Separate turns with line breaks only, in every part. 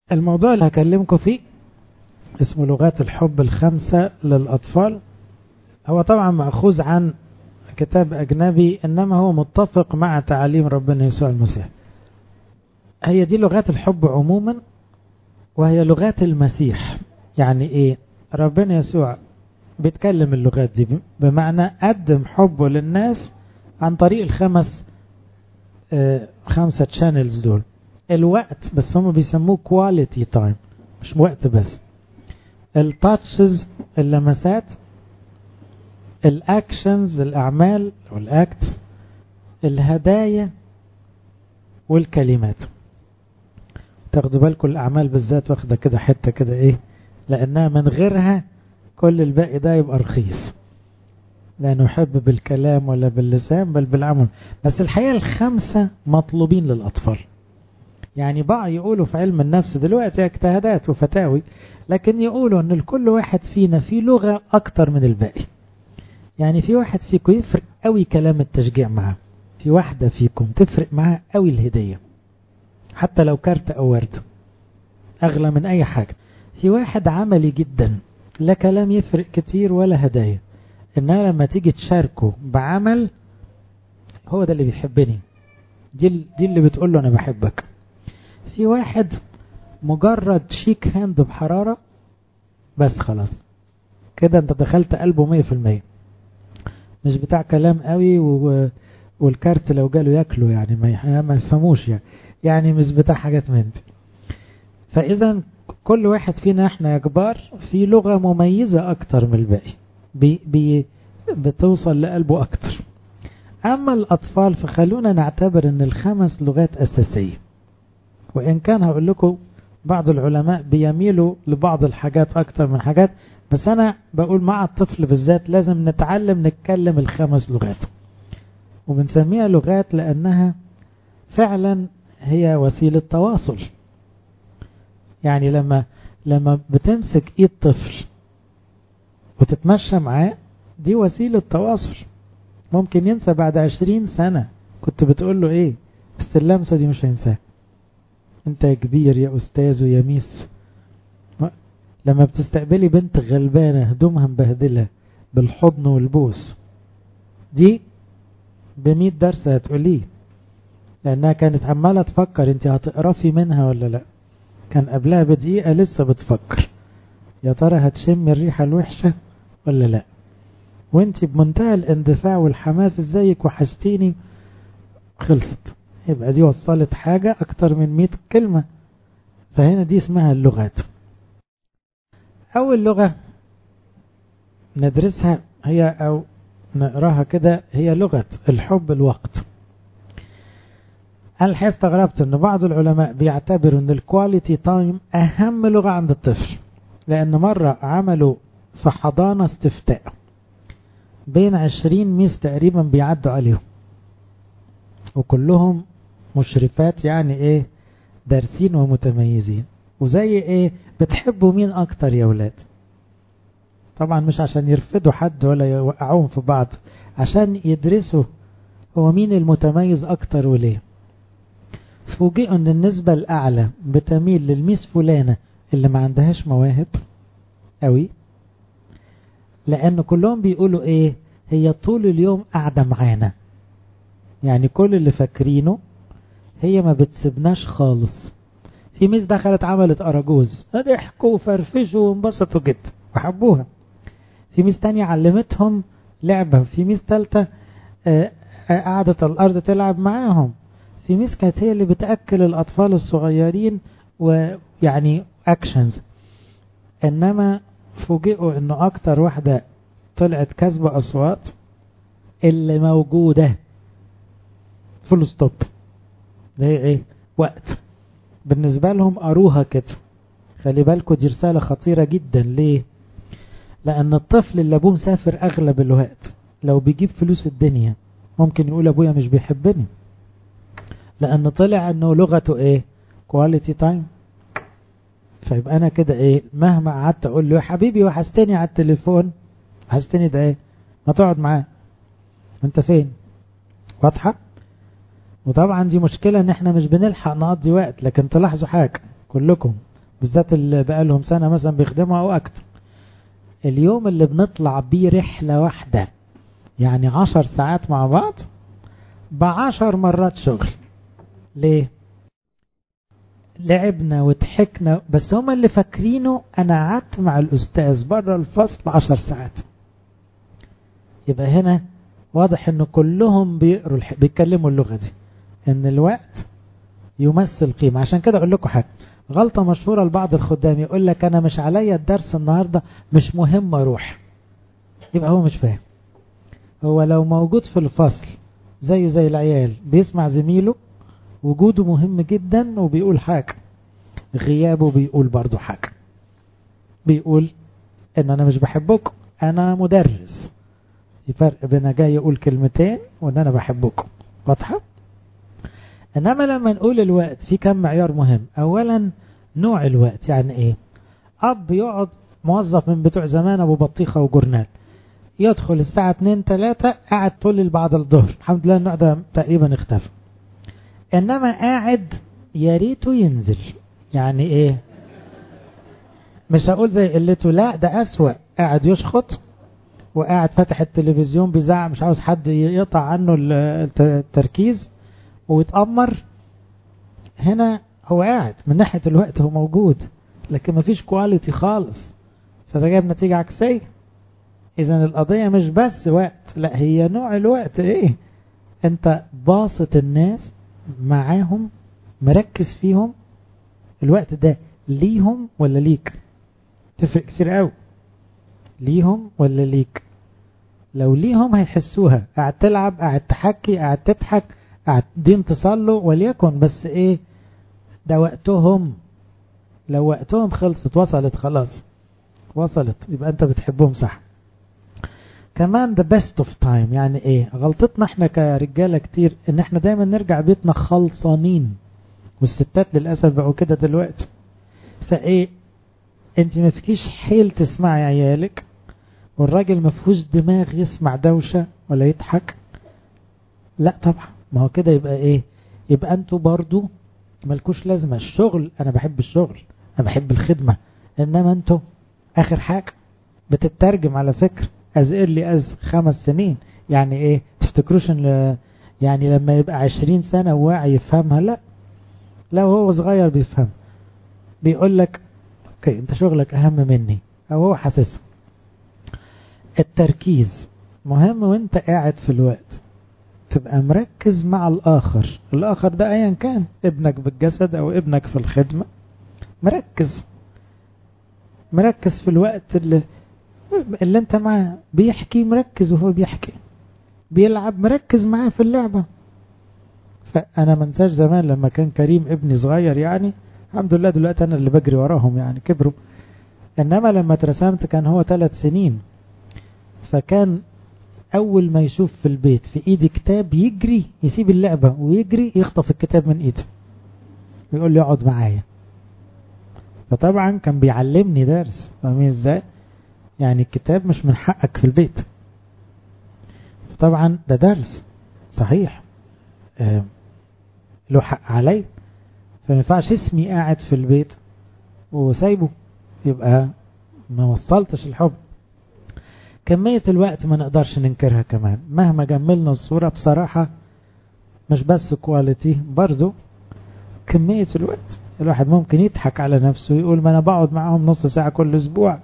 الموضوع اللي هكلمكم فيه اسمه لغات الحب الخمسة للأطفال هو طبعا مأخوذ عن كتاب أجنبي إنما هو متفق مع تعاليم ربنا يسوع المسيح هي دي لغات الحب عموما وهي لغات المسيح يعني إيه ربنا يسوع بيتكلم اللغات دي بمعنى قدم حبه للناس عن طريق الخمس آه خمسة شانلز دول الوقت بس هم بيسموه كواليتي تايم مش وقت بس التاتشز اللمسات الاكشنز الاعمال والاكت الهدايا والكلمات تاخدوا بالكم الاعمال بالذات واخده كده حته كده ايه لانها من غيرها كل الباقي ده يبقى رخيص لا نحب بالكلام ولا باللسان بل بالعمل بس الحقيقه الخمسه مطلوبين للاطفال يعني بعض يقولوا في علم النفس دلوقتي اجتهادات وفتاوي لكن يقولوا ان لكل واحد فينا في لغه اكتر من الباقي يعني في واحد فيكم يفرق قوي كلام التشجيع معاه في واحدة فيكم تفرق معاه قوي الهدية حتى لو كارت أو وردة أغلى من أي حاجة في واحد عملي جدا لا كلام يفرق كتير ولا هدايا إنها لما تيجي تشاركه بعمل هو ده اللي بيحبني دي, دي اللي بتقول له أنا بحبك في واحد مجرد شيك هاند بحرارة بس خلاص كده انت دخلت قلبه مية في المية مش بتاع كلام قوي و... والكارت لو جاله ياكله يعني ما ما يفهموش يعني يعني مش بتاع حاجات من دي فاذا كل واحد فينا احنا يا كبار في لغه مميزه اكتر من الباقي بي بي بتوصل لقلبه اكتر اما الاطفال فخلونا نعتبر ان الخمس لغات اساسيه وان كان هقول لكم بعض العلماء بيميلوا لبعض الحاجات اكتر من حاجات بس انا بقول مع الطفل بالذات لازم نتعلم نتكلم الخمس لغات وبنسميها لغات لانها فعلا هي وسيلة تواصل يعني لما لما بتمسك ايد طفل وتتمشى معاه دي وسيلة تواصل ممكن ينسى بعد عشرين سنة كنت بتقول له ايه بس اللمسة دي مش هينساها انت يا كبير يا استاذ ويا ميس لما بتستقبلي بنت غلبانة هدومها مبهدلة بالحضن والبوس دي بمية درس هتقوليه لأنها كانت عمالة تفكر انت هتقرفي منها ولا لا كان قبلها بدقيقة لسه بتفكر يا ترى هتشم الريحة الوحشة ولا لا وانت بمنتهى الاندفاع والحماس ازيك وحشتيني خلصت يبقى دي وصلت حاجة اكتر من مئة كلمة فهنا دي اسمها اللغات أول لغة ندرسها هي أو نقراها كده هي لغة الحب الوقت أنا الحقيقة استغربت أن بعض العلماء بيعتبروا أن الكواليتي تايم أهم لغة عند الطفل لأن مرة عملوا في حضانة استفتاء بين عشرين ميس تقريبا بيعدوا عليهم وكلهم مشرفات يعني ايه دارسين ومتميزين وزي ايه بتحبوا مين اكتر يا ولاد طبعا مش عشان يرفدوا حد ولا يوقعوهم في بعض عشان يدرسوا هو مين المتميز اكتر وليه فوجئوا ان النسبة الاعلى بتميل للميس فلانة اللي ما عندهاش مواهب قوي لان كلهم بيقولوا ايه هي طول اليوم قاعدة معانا يعني كل اللي فاكرينه هي ما بتسيبناش خالص في ميس دخلت عملت أراجوز ضحكوا وفرفشوا وانبسطوا جدا وحبوها في ميس تانية علمتهم لعبة في ميس تالتة قعدت الأرض تلعب معاهم في ميس كانت هي اللي بتأكل الأطفال الصغيرين ويعني أكشنز إنما فوجئوا إنه أكتر واحدة طلعت كسبة أصوات اللي موجودة فول ستوب ده هي إيه وقت بالنسبة لهم قروها كده خلي بالكوا دي رسالة خطيرة جدا ليه لأن الطفل اللي أبوه مسافر أغلب الوقت لو بيجيب فلوس الدنيا ممكن يقول أبويا مش بيحبني لأن طلع أنه لغته إيه كواليتي تايم فيبقى أنا كده إيه مهما قعدت أقول له يا حبيبي وحشتني على التليفون وحشتني ده إيه ما تقعد معاه أنت فين واضحة وطبعا دي مشكلة ان احنا مش بنلحق نقضي وقت لكن تلاحظوا حاجة كلكم بالذات اللي بقالهم سنة مثلا بيخدموا أو أكتر اليوم اللي بنطلع بيه رحلة واحدة يعني عشر ساعات مع بعض بعشر مرات شغل ليه لعبنا وضحكنا بس هما اللي فاكرينه انا قعدت مع الاستاذ بره الفصل عشر ساعات يبقى هنا واضح ان كلهم بيقروا الح... بيتكلموا اللغه دي ان الوقت يمثل قيمه عشان كده اقول لكم حاجه غلطه مشهوره لبعض الخدام يقول لك انا مش عليا الدرس النهارده مش مهم اروح يبقى هو مش فاهم هو لو موجود في الفصل زيه زي العيال بيسمع زميله وجوده مهم جدا وبيقول حاجة غيابه بيقول برضو حاجة بيقول ان انا مش بحبكم انا مدرس في فرق بين جاي يقول كلمتين وان انا بحبكم واضحة انما لما نقول الوقت في كم معيار مهم اولا نوع الوقت يعني ايه اب يقعد موظف من بتوع زمان ابو بطيخة وجورنال يدخل الساعة 2 3 قاعد طول بعد الظهر الحمد لله النوع ده تقريبا اختفى انما قاعد يا ريته ينزل يعني ايه مش هقول زي قلته لا ده اسوأ قاعد يشخط وقاعد فاتح التلفزيون بيزعق مش عاوز حد يقطع عنه التركيز ويتأمر هنا هو قاعد من ناحية الوقت هو موجود لكن مفيش كواليتي خالص فده جايب نتيجة عكسية اذا القضية مش بس وقت لا هي نوع الوقت ايه انت باسط الناس معاهم مركز فيهم الوقت ده ليهم ولا ليك تفرق كتير قوي ليهم ولا ليك لو ليهم هيحسوها قاعد تلعب قاعد تحكي قاعد تضحك قاعدين تصلوا وليكن بس ايه ده وقتهم لو وقتهم خلصت وصلت خلاص وصلت يبقى انت بتحبهم صح كمان the best of time يعني ايه غلطتنا احنا كرجالة كتير ان احنا دايما نرجع بيتنا خلصانين والستات للأسف بقوا كده دلوقتي فايه انت ما فيكيش حيل تسمعي عيالك والراجل ما فيهوش دماغ يسمع دوشة ولا يضحك لا طبعا ما هو كده يبقى ايه يبقى انتوا برضو ملكوش لازمة الشغل انا بحب الشغل انا بحب الخدمة انما انتوا اخر حاجة بتترجم على فكرة از ايرلي از خمس سنين يعني ايه تفتكروش ان يعني لما يبقى عشرين سنة واعي يفهمها لا لو هو صغير بيفهم بيقول لك اوكي انت شغلك اهم مني او هو حاسس التركيز مهم وانت قاعد في الوقت تبقى مركز مع الاخر الاخر ده ايا كان ابنك بالجسد او ابنك في الخدمة مركز مركز في الوقت اللي اللي انت معاه بيحكي مركز وهو بيحكي بيلعب مركز معاه في اللعبة فأنا منساش زمان لما كان كريم ابني صغير يعني الحمد لله دلوقتي أنا اللي بجري وراهم يعني كبروا إنما لما اترسمت كان هو ثلاث سنين فكان أول ما يشوف في البيت في إيدي كتاب يجري يسيب اللعبة ويجري يخطف الكتاب من إيده ويقول لي اقعد معايا فطبعا كان بيعلمني درس فاهمين ازاي يعني الكتاب مش من حقك في البيت طبعا ده درس صحيح آه له حق علي فما ينفعش اسمي قاعد في البيت وسايبه يبقى ما وصلتش الحب كمية الوقت ما نقدرش ننكرها كمان مهما جملنا الصورة بصراحة مش بس كواليتي برضو كمية الوقت الواحد ممكن يضحك على نفسه ويقول ما انا بقعد معاهم نص ساعة كل اسبوع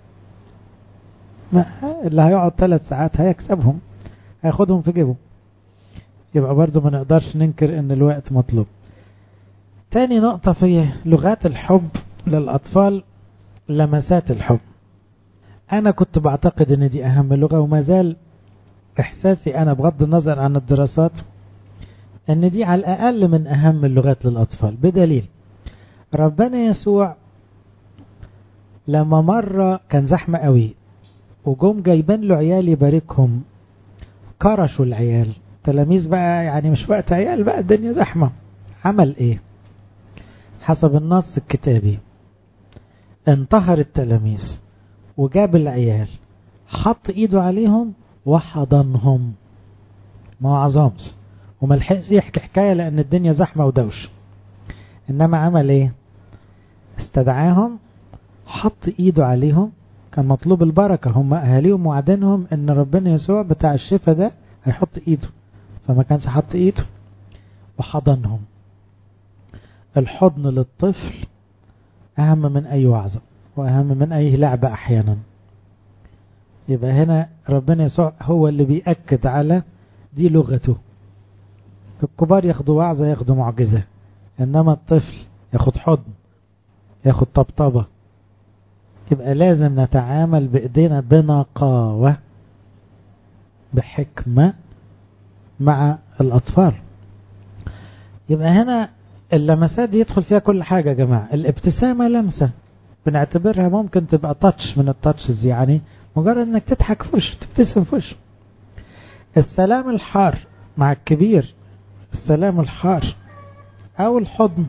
ما اللي هيقعد ثلاث ساعات هيكسبهم هياخدهم في جيبه يبقى برضو ما نقدرش ننكر ان الوقت مطلوب تاني نقطة في لغات الحب للأطفال لمسات الحب أنا كنت بعتقد أن دي أهم لغة وما زال إحساسي أنا بغض النظر عن الدراسات أن دي على الأقل من أهم اللغات للأطفال بدليل ربنا يسوع لما مرة كان زحمة قوي وجم جايبين له عيال يباركهم كرشوا العيال تلاميذ بقى يعني مش وقت عيال بقى الدنيا زحمة عمل ايه حسب النص الكتابي انتهر التلاميذ وجاب العيال حط ايده عليهم وحضنهم ما عظمش وملحقش يحكي حكاية لان الدنيا زحمة ودوش انما عمل ايه استدعاهم حط ايده عليهم كان مطلوب البركة هم اهاليهم وعدنهم ان ربنا يسوع بتاع الشفاء ده هيحط ايده فما كانش حط ايده وحضنهم الحضن للطفل اهم من اي وعظة واهم من اي لعبة احيانا يبقى هنا ربنا يسوع هو اللي بيأكد على دي لغته الكبار ياخدوا وعظة ياخدوا معجزة انما الطفل ياخد حضن ياخد طبطبة يبقى لازم نتعامل بإيدينا بنقاوة بحكمة مع الأطفال يبقى هنا اللمسات دي يدخل فيها كل حاجة يا جماعة الابتسامة لمسة بنعتبرها ممكن تبقى تاتش من التاتشز يعني مجرد انك تضحك في وشه تبتسم في وشه السلام الحار مع الكبير السلام الحار او الحضن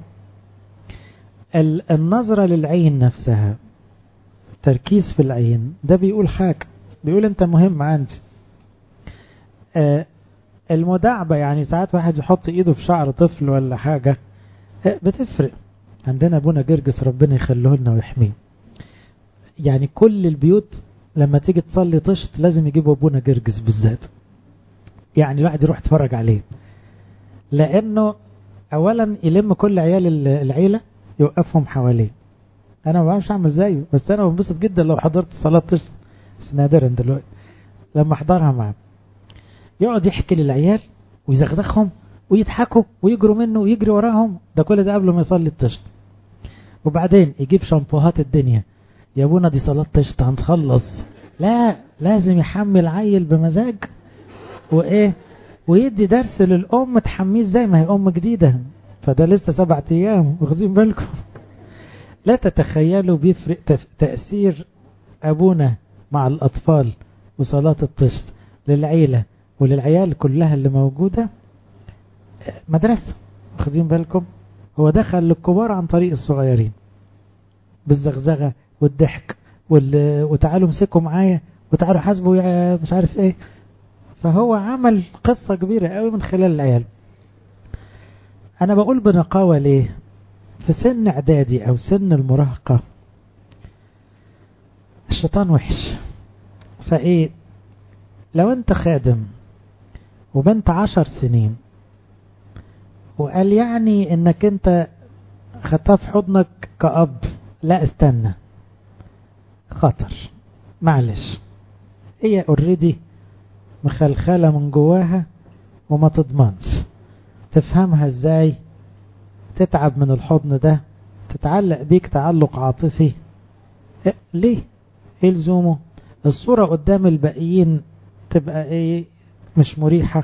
النظرة للعين نفسها تركيز في العين ده بيقول حاجة بيقول انت مهم عندي آه المداعبة يعني ساعات واحد يحط ايده في شعر طفل ولا حاجة آه بتفرق عندنا ابونا جرجس ربنا يخليه لنا ويحميه يعني كل البيوت لما تيجي تصلي طشت لازم يجيبوا ابونا جرجس بالذات يعني الواحد يروح يتفرج عليه لانه اولا يلم كل عيال العيله يوقفهم حواليه انا ما بعرفش اعمل زيه بس انا بنبسط جدا لو حضرت صلاه طشت بس نادرا دلوقتي لما احضرها معاه يقعد يحكي للعيال ويزغزغهم ويضحكوا ويجروا منه ويجري وراهم ده كل ده قبل ما يصلي الطشت وبعدين يجيب شامبوهات الدنيا يا ابونا دي صلاة طشت هنخلص لا لازم يحمل عيل بمزاج وايه ويدي درس للأم تحميه ازاي ما هي أم جديدة فده لسه سبعة أيام واخدين بالكم لا تتخيلوا بيفرق تأثير أبونا مع الأطفال وصلاة الطشت للعيلة وللعيال كلها اللي موجودة مدرسة واخدين بالكم هو دخل للكبار عن طريق الصغيرين بالزغزغة والضحك وال... وتعالوا امسكوا معايا وتعالوا حاسبوا يا مش عارف ايه فهو عمل قصة كبيرة قوي من خلال العيال انا بقول بنقاوة ليه في سن اعدادي او سن المراهقة الشيطان وحش فايه لو انت خادم وبنت عشر سنين وقال يعني انك انت خدتها في حضنك كأب لا استنى خطر معلش هي اوريدي مخلخلة من جواها وما تضمنش تفهمها ازاي تتعب من الحضن ده تتعلق بيك تعلق عاطفي إيه ليه ايه لزومه الصورة قدام الباقيين تبقى ايه مش مريحة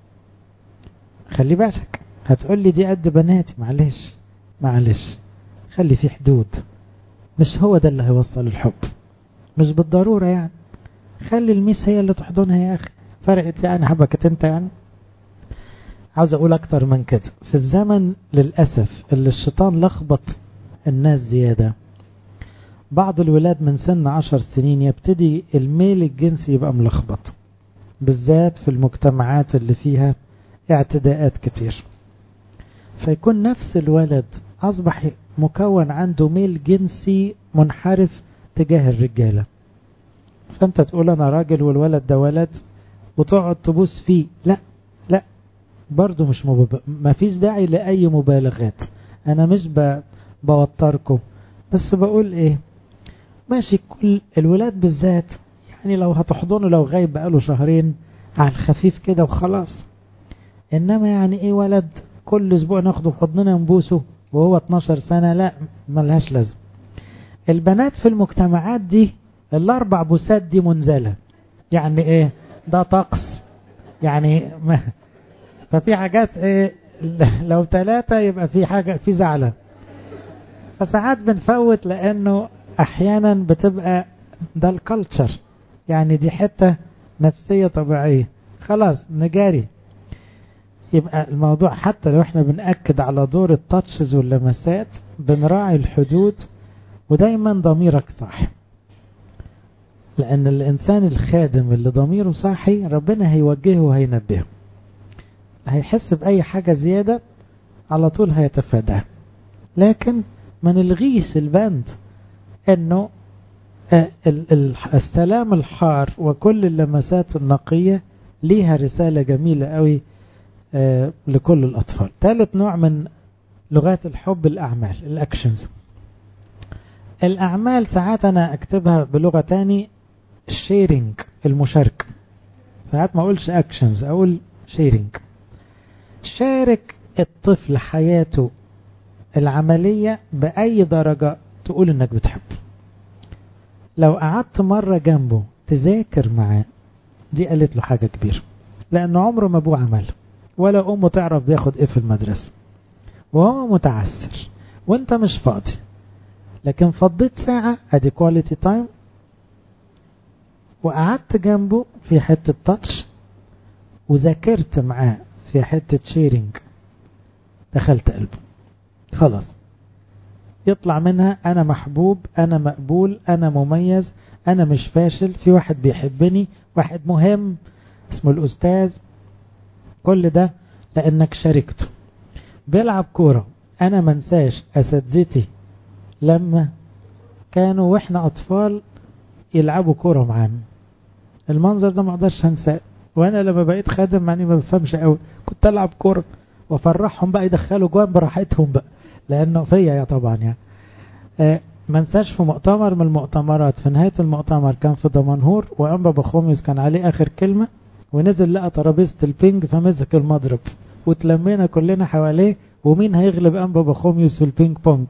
خلي بالك هتقول لي دي قد بناتي معلش معلش خلي في حدود مش هو ده اللي هيوصل الحب مش بالضرورة يعني خلي الميس هي اللي تحضنها يا أخي فرقت يعني حبكت انت يعني عاوز اقول اكتر من كده في الزمن للأسف اللي الشيطان لخبط الناس زيادة بعض الولاد من سن عشر سنين يبتدي الميل الجنسي يبقى ملخبط بالذات في المجتمعات اللي فيها اعتداءات كتير فيكون نفس الولد أصبح مكون عنده ميل جنسي منحرف تجاه الرجالة فأنت تقول أنا راجل والولد ده ولد وتقعد تبوس فيه لا لا برضو مش مبب... ما فيش داعي لأي مبالغات أنا مش ب... بوتركم بس بقول إيه ماشي كل الولاد بالذات يعني لو هتحضنه لو غايب بقاله شهرين على الخفيف كده وخلاص إنما يعني إيه ولد كل أسبوع ناخده في حضننا نبوسه وهو 12 سنة لا ملهاش لازم البنات في المجتمعات دي الأربع بوسات دي منزلة يعني إيه ده طقس يعني ما ففي حاجات إيه لو ثلاثة يبقى في حاجة في زعلة فساعات بنفوت لأنه أحيانا بتبقى ده الكالتشر يعني دي حتة نفسية طبيعية خلاص نجاري يبقى الموضوع حتى لو احنا بنأكد على دور التاتشز واللمسات بنراعي الحدود ودايما ضميرك صاحي لأن الإنسان الخادم اللي ضميره صاحي ربنا هيوجهه وهينبهه هيحس بأي حاجة زيادة على طول هيتفاداها لكن ما نلغيش البند انه السلام الحار وكل اللمسات النقية ليها رسالة جميلة قوي لكل الأطفال ثالث نوع من لغات الحب الأعمال الأكشنز الأعمال ساعات أنا أكتبها بلغة تاني الشيرنج المشاركة ساعات ما أقولش أكشنز أقول شيرنج شارك الطفل حياته العملية بأي درجة تقول إنك بتحبه لو قعدت مرة جنبه تذاكر معاه دي قالت له حاجة كبيرة لأنه عمره ما أبوه عمل ولا أمه تعرف بياخد إيه في المدرسة وهو متعسر وانت مش فاضي لكن فضيت ساعة ادي كواليتي تايم وقعدت جنبه في حتة تاتش وذاكرت معاه في حتة شيرنج دخلت قلبه خلاص يطلع منها انا محبوب انا مقبول انا مميز انا مش فاشل في واحد بيحبني واحد مهم اسمه الاستاذ كل ده لانك شاركته بيلعب كورة انا منساش اساتذتي لما كانوا واحنا اطفال يلعبوا كورة معانا المنظر ده ما اقدرش انساه وانا لما بقيت خادم معني ما بفهمش قوي كنت العب كورة وافرحهم بقى يدخلوا جوان براحتهم بقى لانه فيا يا طبعا يعني آه ما انساش في مؤتمر من المؤتمرات في نهاية المؤتمر كان في دمنهور وانبا بخوميس كان عليه اخر كلمة ونزل لقى ترابيزة البينج فمسك المضرب وتلمينا كلنا حواليه ومين هيغلب انبا بخوميوس في البينج بونج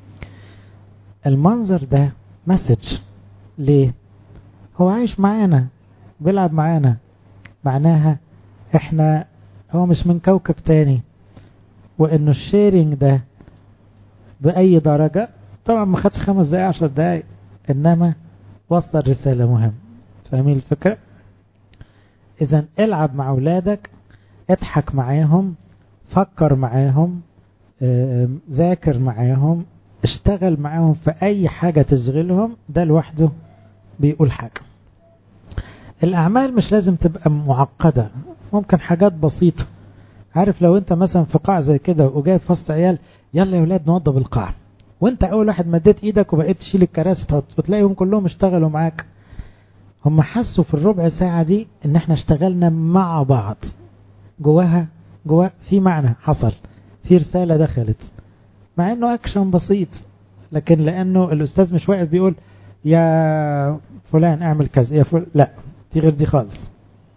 المنظر ده مسج ليه هو عايش معانا بيلعب معانا معناها احنا هو مش من كوكب تاني وانه الشيرنج ده باي درجة طبعا ما خدش خمس دقايق عشر دقايق انما وصل رسالة مهمة فاهمين الفكرة اذا العب مع اولادك اضحك معاهم فكر معاهم ذاكر معاهم اشتغل معاهم في اي حاجة تشغلهم ده لوحده بيقول حاجة الاعمال مش لازم تبقى معقدة ممكن حاجات بسيطة عارف لو انت مثلا في قاع زي كده وجاي في وسط عيال يلا يا ولاد نوضب القاع وانت اول واحد مديت ايدك وبقيت تشيل الكراسي وتلاقيهم كلهم اشتغلوا معاك هم حسوا في الربع ساعة دي ان احنا اشتغلنا مع بعض جواها جوا في معنى حصل في رسالة دخلت مع انه اكشن بسيط لكن لانه الاستاذ مش واقف بيقول يا فلان اعمل كذا يا فلان لا دي غير دي خالص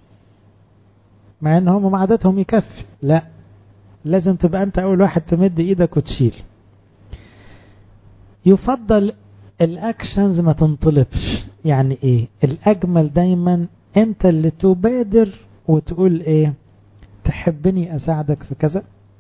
مع ان هم عادتهم يكفي لا لازم تبقى انت اول واحد تمد ايدك وتشيل يفضل الاكشنز ما تنطلبش يعني ايه الاجمل دايما انت اللي تبادر وتقول ايه تحبني اساعدك في كذا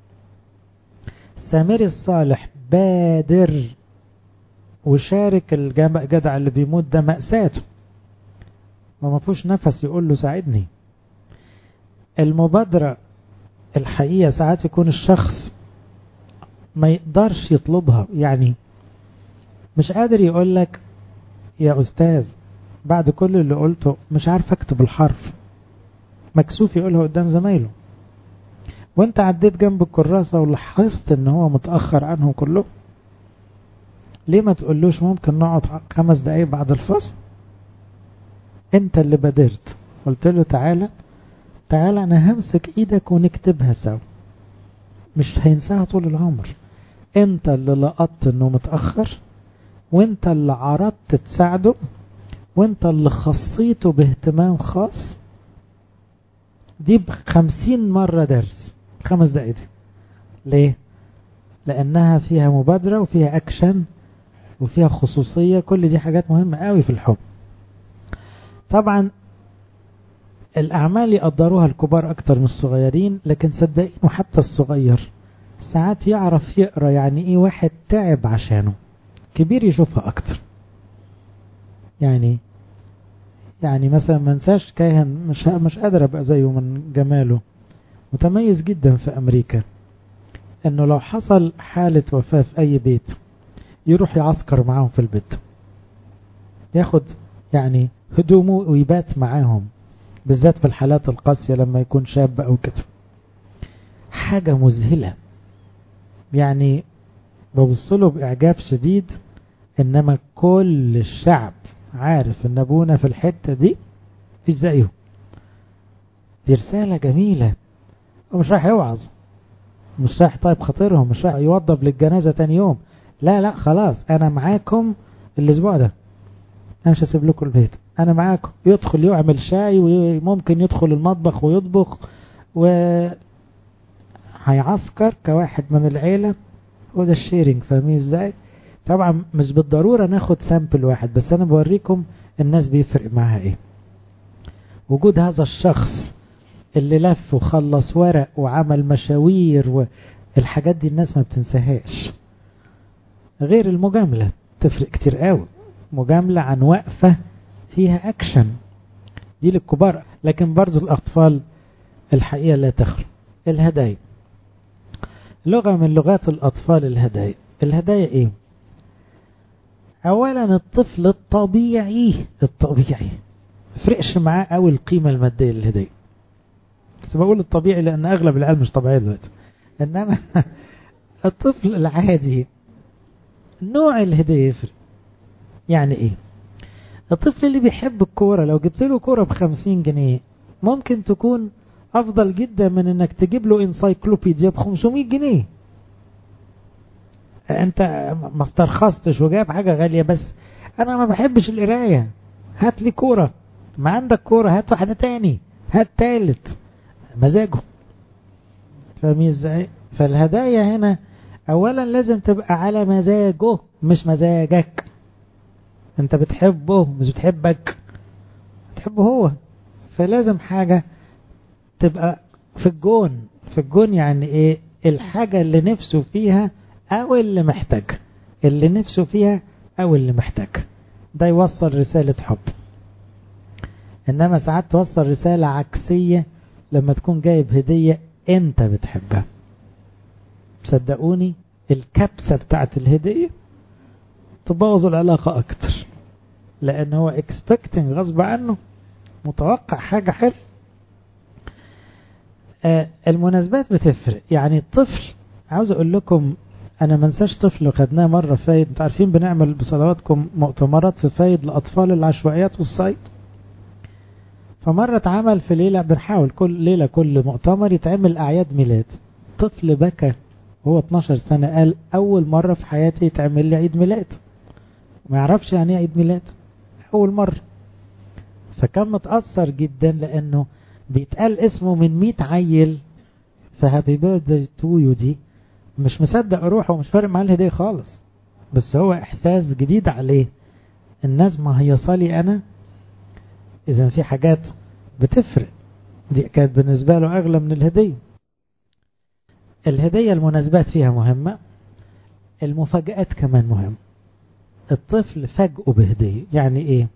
سامري الصالح بادر وشارك الجدع اللي بيموت ده مأساته وما فيهوش نفس يقول له ساعدني المبادرة الحقيقة ساعات يكون الشخص ما يقدرش يطلبها يعني مش قادر يقول لك يا أستاذ بعد كل اللي قلته مش عارف اكتب الحرف مكسوف يقولها قدام زمايله وانت عديت جنب الكراسة ولاحظت ان هو متأخر عنهم كلهم ليه ما تقولوش ممكن نقعد خمس دقايق بعد الفصل انت اللي بادرت قلت له تعالى تعالى انا همسك ايدك ونكتبها سوا مش هينساها طول العمر انت اللي لقطت انه متأخر وانت اللي عرضت تساعده وانت اللي خصيته باهتمام خاص دي بخمسين مرة درس خمس دقايق دي ليه لانها فيها مبادرة وفيها اكشن وفيها خصوصية كل دي حاجات مهمة قوي في الحب طبعا الأعمال يقدروها الكبار أكتر من الصغيرين لكن صدقين وحتى الصغير ساعات يعرف يقرأ يعني إيه واحد تعب عشانه كبير يشوفها أكتر يعني يعني مثلا ما انساش كاهن مش مش قادر ابقى زيه من جماله متميز جدا في امريكا انه لو حصل حالة وفاة في اي بيت يروح يعسكر معاهم في البيت ياخد يعني هدومه ويبات معاهم بالذات في الحالات القاسية لما يكون شاب او كده حاجة مذهلة يعني ببص له بإعجاب شديد إنما كل الشعب عارف إن أبونا في الحتة دي مفيش زيه دي رسالة جميلة ومش رايح يوعظ مش رايح طيب خاطرهم مش رايح يوضب للجنازة تاني يوم لا لا خلاص أنا معاكم الأسبوع ده أنا مش هسيب لكم البيت أنا معاكم يدخل يعمل شاي وممكن يدخل المطبخ ويطبخ و هيعسكر كواحد من العيلة وده الشيرنج فاهمين ازاي طبعا مش بالضرورة ناخد سامبل واحد بس انا بوريكم الناس بيفرق معاها ايه وجود هذا الشخص اللي لف وخلص ورق وعمل مشاوير والحاجات دي الناس ما بتنساهاش غير المجاملة تفرق كتير قوي مجاملة عن وقفة فيها اكشن دي للكبار لكن برضو الاطفال الحقيقة لا تخلو الهدايا لغة من لغات الأطفال الهدايا الهدايا إيه أولا الطفل الطبيعي الطبيعي فرقش معاه قوي القيمة المادية للهدايا بس بقول الطبيعي لأن أغلب العيال مش طبيعية دلوقتي إنما الطفل العادي نوع الهدية يفرق يعني إيه الطفل اللي بيحب الكورة لو جبت له كورة بخمسين جنيه ممكن تكون افضل جدا من انك تجيب له انسايكلوبيديا ب 500 جنيه انت ما استرخصتش وجايب حاجه غاليه بس انا ما بحبش القرايه هات لي كوره ما عندك كوره هات واحده تاني هات تالت مزاجه فاهمين ازاي فالهدايا هنا اولا لازم تبقى على مزاجه مش مزاجك انت بتحبه مش بتحبك بتحبه هو فلازم حاجه تبقى في الجون في الجون يعني ايه الحاجة اللي نفسه فيها او اللي محتاج اللي نفسه فيها او اللي محتاج ده يوصل رسالة حب انما ساعات توصل رسالة عكسية لما تكون جايب هدية انت بتحبها صدقوني الكبسة بتاعت الهدية تبوظ العلاقة اكتر لان هو expecting غصب عنه متوقع حاجة حلوه آه المناسبات بتفرق يعني الطفل عاوز اقول لكم انا ما انساش طفل خدناه مره فايد انتوا عارفين بنعمل بصلواتكم مؤتمرات في فايد لاطفال العشوائيات والصيد فمره اتعمل في ليله بنحاول كل ليله كل مؤتمر يتعمل اعياد ميلاد طفل بكى وهو 12 سنه قال اول مره في حياتي يتعمل لي عيد ميلاد ما يعرفش يعني ايه عيد ميلاد اول مره فكان متاثر جدا لانه بيتقال اسمه من 100 عيل فهابي بيرثداي تو يو دي مش مصدق روحه ومش فارق معاه الهديه خالص بس هو احساس جديد عليه الناس ما هي صالي انا اذا في حاجات بتفرق دي كانت بالنسبه له اغلى من الهديه الهديه المناسبات فيها مهمه المفاجات كمان مهم الطفل فاجئه بهديه يعني ايه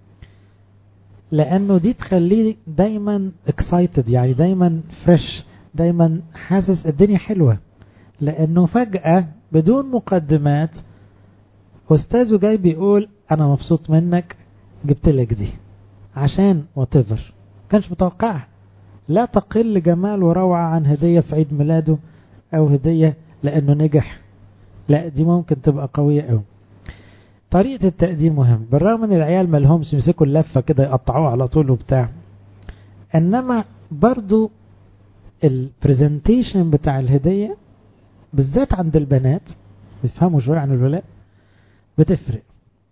لانه دي تخليه دايما اكسايتد يعني دايما فريش دايما حاسس الدنيا حلوه لانه فجاه بدون مقدمات استاذه جاي بيقول انا مبسوط منك جبت لك دي عشان واتيفر كانش متوقعها لا تقل جمال وروعه عن هديه في عيد ميلاده او هديه لانه نجح لا دي ممكن تبقى قويه قوي طريقة التقديم مهم بالرغم ان العيال مالهمش يمسكوا اللفة كده يقطعوها على طول وبتاع انما برضو البرزنتيشن بتاع الهدية بالذات عند البنات بيفهموا شوية عن الولاد بتفرق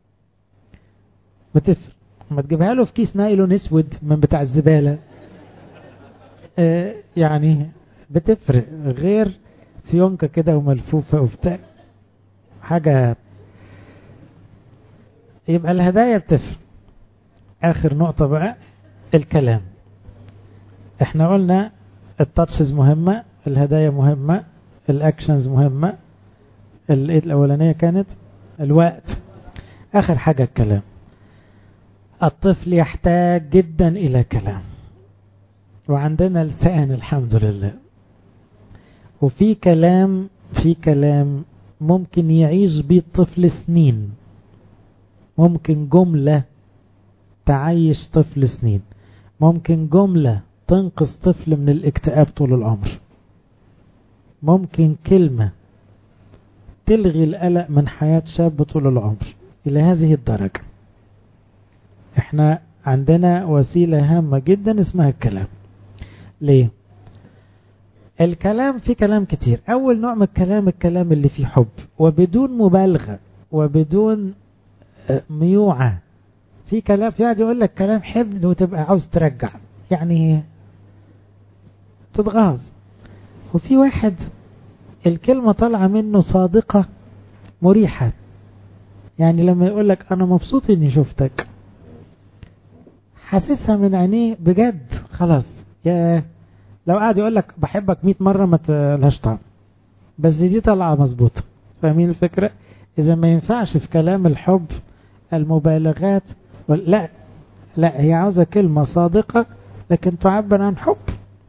بتفرق ما تجيبها له في كيس نايلون اسود من بتاع الزبالة آه يعني بتفرق غير فيونكة كده وملفوفة وبتاع حاجة يبقى الهدايا بتفرق اخر نقطة بقى الكلام احنا قلنا التاتشز مهمة الهدايا مهمة الاكشنز مهمة الايد الاولانية كانت الوقت اخر حاجة الكلام الطفل يحتاج جدا الى كلام وعندنا لسان الحمد لله وفي كلام في كلام ممكن يعيش بيه الطفل سنين ممكن جملة تعيش طفل سنين ممكن جملة تنقذ طفل من الاكتئاب طول العمر ممكن كلمة تلغي القلق من حياة شاب طول العمر إلى هذه الدرجة احنا عندنا وسيلة هامة جدا اسمها الكلام ليه الكلام في كلام كتير اول نوع من الكلام الكلام اللي فيه حب وبدون مبالغة وبدون ميوعة في كلام في واحد يقول لك كلام حبل وتبقى عاوز ترجع يعني تتغاظ وفي واحد الكلمة طالعة منه صادقة مريحة يعني لما يقول لك انا مبسوط اني شفتك حاسسها من عينيه بجد خلاص يا لو قاعد يقول لك بحبك 100 مرة ما تلهاش طعم بس دي طالعة مظبوطة فاهمين الفكرة اذا ما ينفعش في كلام الحب المبالغات لا لا هي عاوزة كلمة صادقة لكن تعبر عن حب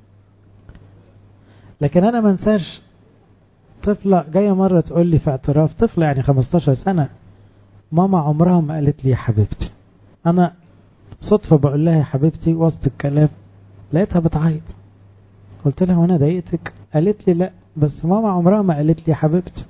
لكن انا ما انساش طفلة جاية مرة تقول لي في اعتراف طفلة يعني 15 سنة ماما عمرها ما قالت لي يا حبيبتي انا صدفة بقول لها يا حبيبتي وسط الكلام لقيتها بتعيط قلت لها وانا ضايقتك قالت لي لا بس ماما عمرها ما قالت لي يا حبيبتي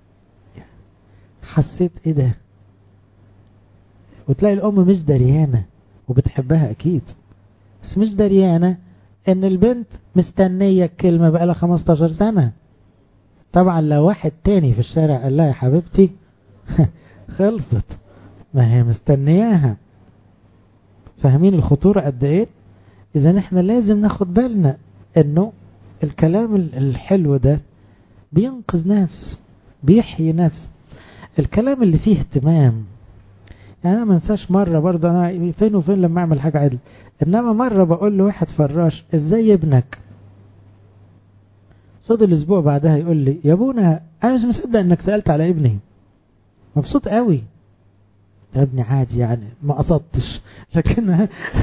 حسيت ايه ده وتلاقي الام مش دريانة وبتحبها اكيد بس مش دريانة ان البنت مستنية الكلمة بقالها 15 سنة طبعا لو واحد تاني في الشارع قال لها يا حبيبتي خلصت ما هي مستنياها فاهمين الخطورة قد ايه اذا احنا لازم ناخد بالنا انه الكلام الحلو ده بينقذ نفس بيحيي نفس الكلام اللي فيه اهتمام يعني انا ما انساش مرة برضه انا فين وفين لما اعمل حاجة عدل انما مرة بقول له واحد فراش ازاي ابنك صد الاسبوع بعدها يقول لي يا ابونا انا مش مصدق انك سألت على ابني مبسوط قوي يا ابني عادي يعني ما قصدتش لكن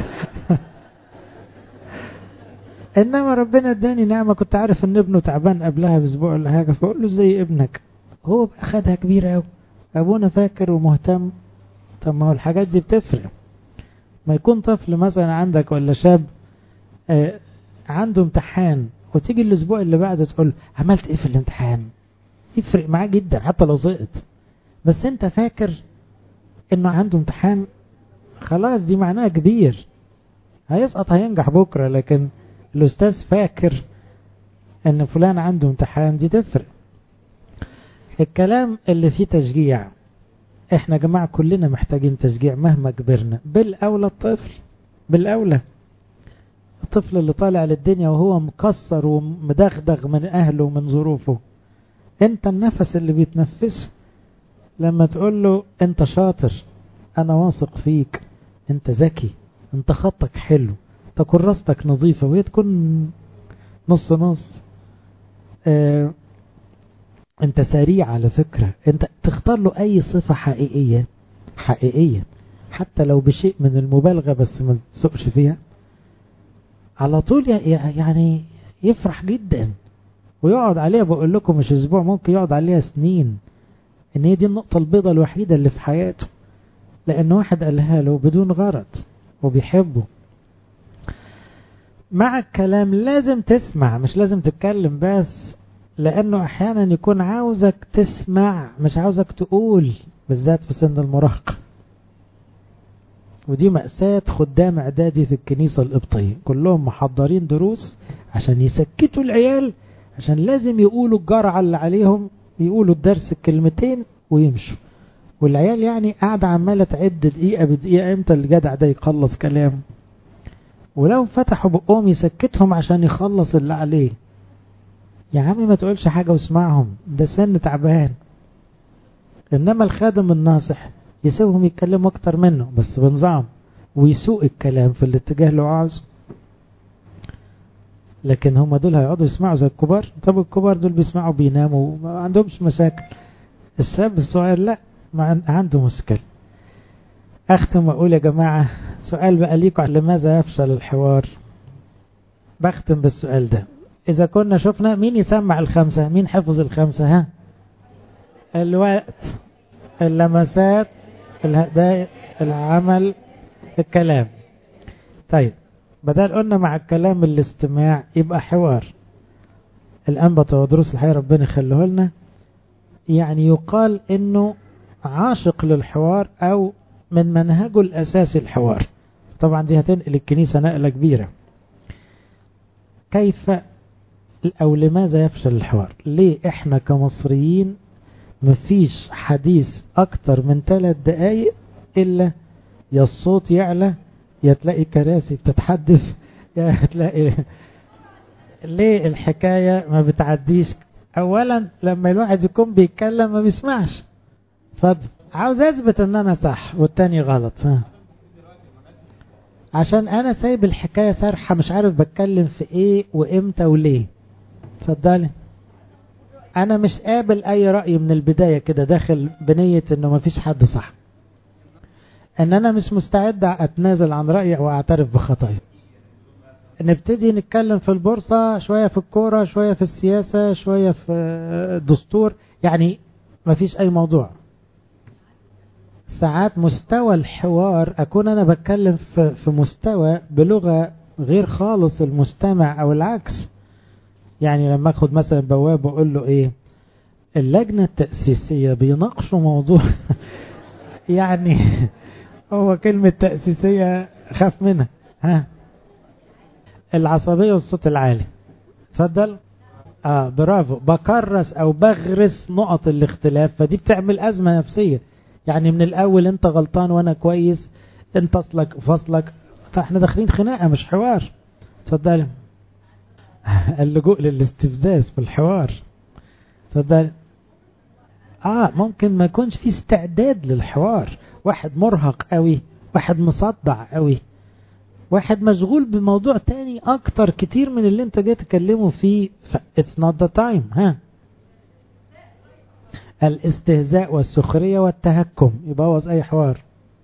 انما ربنا اداني نعمه كنت عارف ان ابنه تعبان قبلها باسبوع ولا حاجه فاقول له زي ابنك هو بقى خدها كبيره قوي ابونا فاكر ومهتم طب ما هو الحاجات دي بتفرق ما يكون طفل مثلا عندك ولا شاب آه عنده امتحان وتيجي الاسبوع اللي بعده تقول عملت ايه في الامتحان يفرق معاه جدا حتى لو سقط بس انت فاكر انه عنده امتحان خلاص دي معناها كبير هيسقط هينجح بكرة لكن الاستاذ فاكر ان فلان عنده امتحان دي تفرق الكلام اللي فيه تشجيع احنا جماعة كلنا محتاجين تشجيع مهما كبرنا بالاولى الطفل بالاولى الطفل اللي طالع للدنيا وهو مكسر ومدغدغ من اهله ومن ظروفه انت النفس اللي بيتنفسه لما تقول له انت شاطر انا واثق فيك انت ذكي انت خطك حلو انت كراستك نظيفة وهي تكون نص نص اه انت سريع على فكرة انت تختار له اي صفة حقيقية حقيقية حتى لو بشيء من المبالغة بس ما تسوقش فيها على طول يعني يفرح جدا ويقعد عليها بقول لكم مش اسبوع ممكن يقعد عليها سنين ان هي دي النقطة البيضاء الوحيدة اللي في حياته لان واحد قالها له بدون غرض وبيحبه مع الكلام لازم تسمع مش لازم تتكلم بس لانه احيانا يكون عاوزك تسمع مش عاوزك تقول بالذات في سن المراهقة ودي مأساة خدام اعدادي في الكنيسة القبطية كلهم محضرين دروس عشان يسكتوا العيال عشان لازم يقولوا الجرعة اللي عليهم يقولوا الدرس الكلمتين ويمشوا والعيال يعني قاعدة عمالة تعد دقيقة بدقيقة امتى الجدع ده يخلص كلام ولو فتحوا بقهم يسكتهم عشان يخلص اللي عليه يا عمي ما تقولش حاجة واسمعهم ده سن تعبان انما الخادم الناصح يسيبهم يتكلموا اكتر منه بس بنظام ويسوق الكلام في الاتجاه اللي عاوزه لكن هم دول هيقعدوا يسمعوا زي الكبار طب الكبار دول بيسمعوا بيناموا ما عندهمش مشاكل الشاب الصغير لا ما عنده مشكلة اختم واقول يا جماعة سؤال بقى ليكم لماذا يفشل الحوار بختم بالسؤال ده اذا كنا شفنا مين يسمع الخمسة مين حفظ الخمسة ها الوقت اللمسات الهدايا العمل الكلام طيب بدل قلنا مع الكلام الاستماع يبقى حوار الأنبط ودروس الحياة ربنا يخليه لنا يعني يقال انه عاشق للحوار او من منهجه الاساسي الحوار طبعا دي هتنقل الكنيسة نقلة كبيرة كيف او لماذا يفشل الحوار ليه احنا كمصريين مفيش حديث اكتر من ثلاث دقايق الا يا الصوت يعلى يا تلاقي كراسي بتتحدث يا تلاقي ليه الحكاية ما بتعديش اولا لما الواحد يكون بيتكلم ما بيسمعش اتفضل عاوز اثبت ان انا صح والتاني غلط ها عشان انا سايب الحكاية سارحة مش عارف بتكلم في ايه وامتى وليه اتفضلي انا مش قابل اي رأي من البداية كده داخل بنية انه مفيش حد صح ان انا مش مستعد اتنازل عن رأيي او اعترف بخطأي نبتدي نتكلم في البورصة شوية في الكورة شوية في السياسة شوية في الدستور يعني مفيش اي موضوع ساعات مستوى الحوار اكون انا بتكلم في, في مستوى بلغة غير خالص المستمع او العكس يعني لما اخد مثلا بواب واقول له ايه اللجنة التأسيسية بيناقشوا موضوع يعني هو كلمة تأسيسية خاف منها ها العصبية والصوت العالي اتفضل اه برافو بكرس او بغرس نقط الاختلاف فدي بتعمل ازمة نفسية يعني من الاول انت غلطان وانا كويس انت اصلك فصلك فاحنا داخلين خناقة مش حوار اتفضل اللجوء للاستفزاز في الحوار اتفضل اه ممكن ما يكونش في استعداد للحوار واحد مرهق قوي واحد مصدع قوي واحد مشغول بموضوع تاني اكتر كتير من اللي انت جاي تكلمه فيه ف it's not the time ها الاستهزاء والسخرية والتهكم يبوظ اي حوار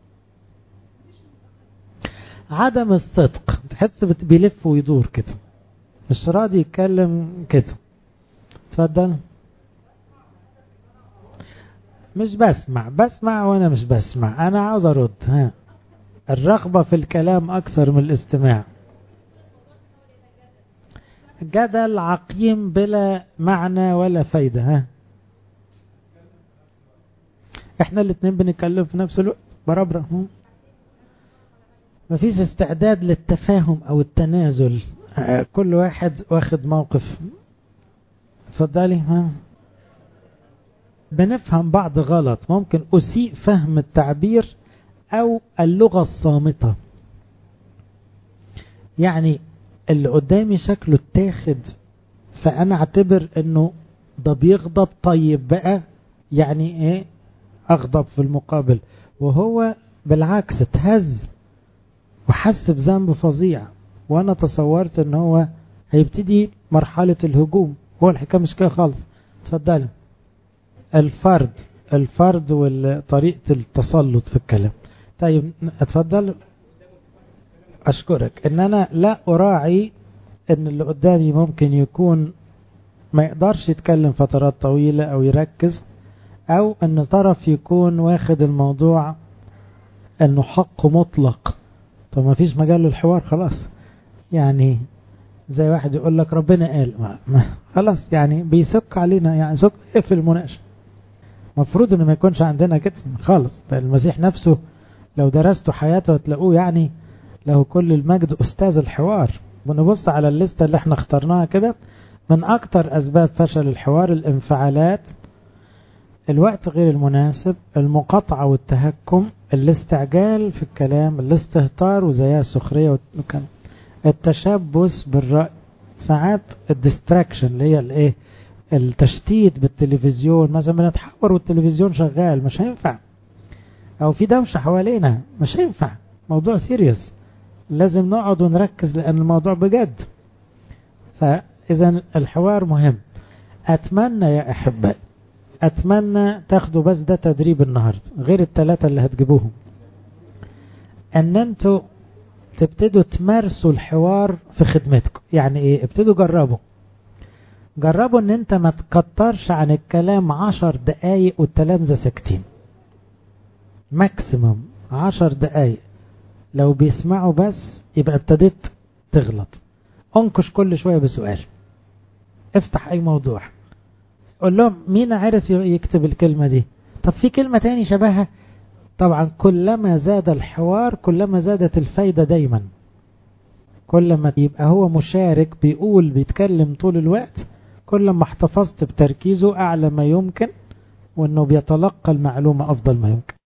عدم الصدق تحس بيلف ويدور كده مش راضي يتكلم كده اتفضل مش بسمع بسمع وانا مش بسمع انا عاوز ارد ها الرغبة في الكلام اكثر من الاستماع جدل عقيم بلا معنى ولا فايدة ها احنا الاتنين بنتكلم في نفس الوقت بربرة مفيش استعداد للتفاهم او التنازل كل واحد واخد موقف اتفضلي ها بنفهم بعض غلط ممكن أسيء فهم التعبير أو اللغة الصامتة يعني اللي قدامي شكله اتاخد فأنا اعتبر انه ده بيغضب طيب بقى يعني ايه اغضب في المقابل وهو بالعكس اتهز وحس بذنب فظيع وانا تصورت ان هو هيبتدي مرحلة الهجوم هو الحكاية مش كده خالص اتفضلي الفرد الفرد وطريقة التسلط في الكلام طيب اتفضل اشكرك ان انا لا اراعي ان اللي قدامي ممكن يكون ما يقدرش يتكلم فترات طويلة او يركز او ان طرف يكون واخد الموضوع انه حق مطلق طب ما فيش مجال للحوار خلاص يعني زي واحد يقول لك ربنا قال ما ما خلاص يعني بيسك علينا يعني سك اقفل المناقشه المفروض ان ما يكونش عندنا كده خالص المسيح نفسه لو درستوا حياته هتلاقوه يعني له كل المجد استاذ الحوار ونبص على الليسته اللي احنا اخترناها كده من اكتر اسباب فشل الحوار الانفعالات الوقت غير المناسب المقاطعة والتهكم الاستعجال في الكلام الاستهتار وزيها السخرية والكلام التشبث بالرأي ساعات الديستراكشن اللي هي الايه التشتيت بالتلفزيون مثلا بنتحور والتلفزيون شغال مش هينفع او في دوشة حوالينا مش هينفع موضوع سيريس لازم نقعد ونركز لان الموضوع بجد فاذا الحوار مهم اتمنى يا احبائي اتمنى تاخدوا بس ده تدريب النهاردة غير الثلاثة اللي هتجيبوهم ان انتوا تبتدوا تمارسوا الحوار في خدمتكم يعني ايه ابتدوا جربوا جربوا ان انت ما تكترش عن الكلام عشر دقايق والتلامذة ساكتين ماكسيموم عشر دقايق لو بيسمعوا بس يبقى ابتديت تغلط انكش كل شوية بسؤال افتح اي موضوع قول لهم مين عرف يكتب الكلمة دي طب في كلمة تاني شبهها طبعا كلما زاد الحوار كلما زادت الفايدة دايما كل ما يبقى هو مشارك بيقول بيتكلم طول الوقت كل ما احتفظت بتركيزه أعلى ما يمكن وأنه بيتلقى المعلومة أفضل ما يمكن